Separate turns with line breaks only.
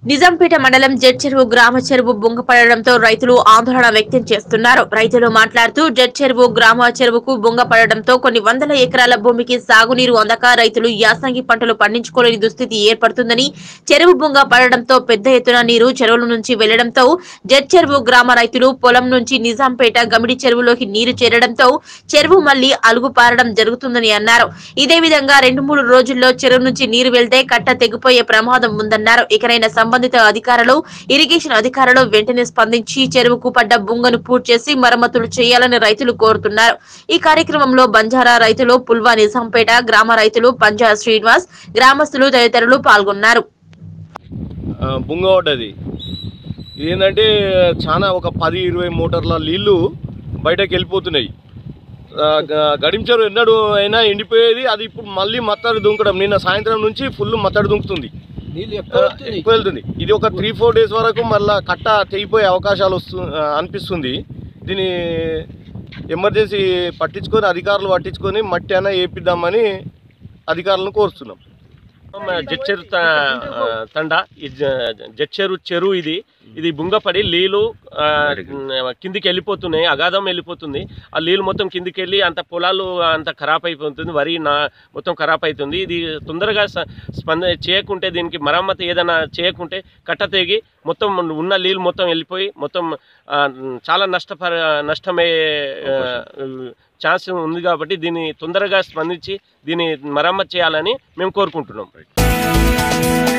నిజాంపేట మండలం జడ్ చెరువు గ్రామ చెరువు బొంగపడడంతో రైతులు ఆందోళన వ్యక్తం చేస్తున్నారు రైతులు మాట్లాడుతూ జడ్ చెరువు గ్రామ చెరువుకు బొంగపడడంతో కొన్ని వందల ఎకరాల భూమికి సాగునీరు అందక రైతులు యాసంగి పంటలు పండించుకోలేని దుస్థితి ఏర్పడుతుందని చెరువు బొంగ పడడంతో పెద్ద ఎత్తున నీరు చెరువుల నుంచి వెళ్లడంతో జడ్ చెరువు గ్రామ రైతులు పొలం నుంచి నిజాంపేట గమిడి చెరువులోకి నీరు చేరడంతో చెరువు మళ్లీ అలుగు పారడం జరుగుతుందని అన్నారు ఇదే విధంగా రెండు మూడు రోజుల్లో చెరువు నుంచి నీరు వెళ్తే కట్ట తెగిపోయే ప్రమాదం ఉందన్నారు ఇకనైనా సంబంధిత అధికారులు ఇరిగేషన్ అధికారులు వెంటనే స్పందించి చెరువుకు పడ్డ బుంగను పూర్తి చేసి మరమ్మతులు చేయాలని రైతులు కోరుతున్నారు ఈ కార్యక్రమంలో బంజారా రైతులు పుల్వా నిజాంపేట గ్రామ రైతులు పంజా శ్రీనివాస్ గ్రామస్తులు తదితరులు పాల్గొన్నారు
ఆ, బుంగ పడ్డది ఏంటంటే చాలా ఒక పది ఇరవై మోటార్ల నీళ్లు బయటకు వెళ్ళిపోతున్నాయి ఆ, గ- గడించారు ఎన్నడూ అయినా ఎండిపోయేది అది ఇప్పుడు మళ్ళీ మత్తడి దుంకడం నిన్న సాయంత్రం నుంచి ఫుల్ మత్తడి దుంకుతుంది
నీళ్ళు
ఆ,
ఎక్కువ వస్తున్నాయి.
ఎక్కువ వెళ్తుంది ఇది ఒక త్రీ ఫోర్ డేస్ వరకు మళ్ళీ కట్ట తెగిపోయే అవకాశాలు వస్తు ఆ, అనిపిస్తుంది దీని ఎమర్జెన్సీ పట్టించుకొని అధికారులు పట్టించుకొని మట్టి అయినా వేపిద్దామని అధికారులను కోరుతున్నాం
జడ్చెరు తండ ఈ జ- జడ్చెరు చెరువు ఇది ఇది బుంగపడి నీళ్ళు ఆ, కిందికి వెళ్ళిపోతున్నాయి అగాధం వెళ్ళిపోతుంది ఆ నీళ్ళు మొత్తం కిందికి వెళ్ళి అంత పొలాలు అంత ఖరాబ్ అయిపోతుంది వరి నా మొత్తం ఖరాబ్ అవుతుంది ఇది తొందరగా స- స్పంద చేయకుంటే దీనికి మరమ్మతు ఏదైనా చేయకుంటే కట్ట తెగి మొత్తం ఉన్న నీళ్ళు మొత్తం వెళ్ళిపోయి మొత్తం ఆ, చాలా నష్టపర నష్టమయ్యే ఛాన్స్ ఉంది కాబట్టి దీన్ని తొందరగా స్పందించి దీన్ని మరమ్మతు చేయాలని మేము కోరుకుంటున్నాం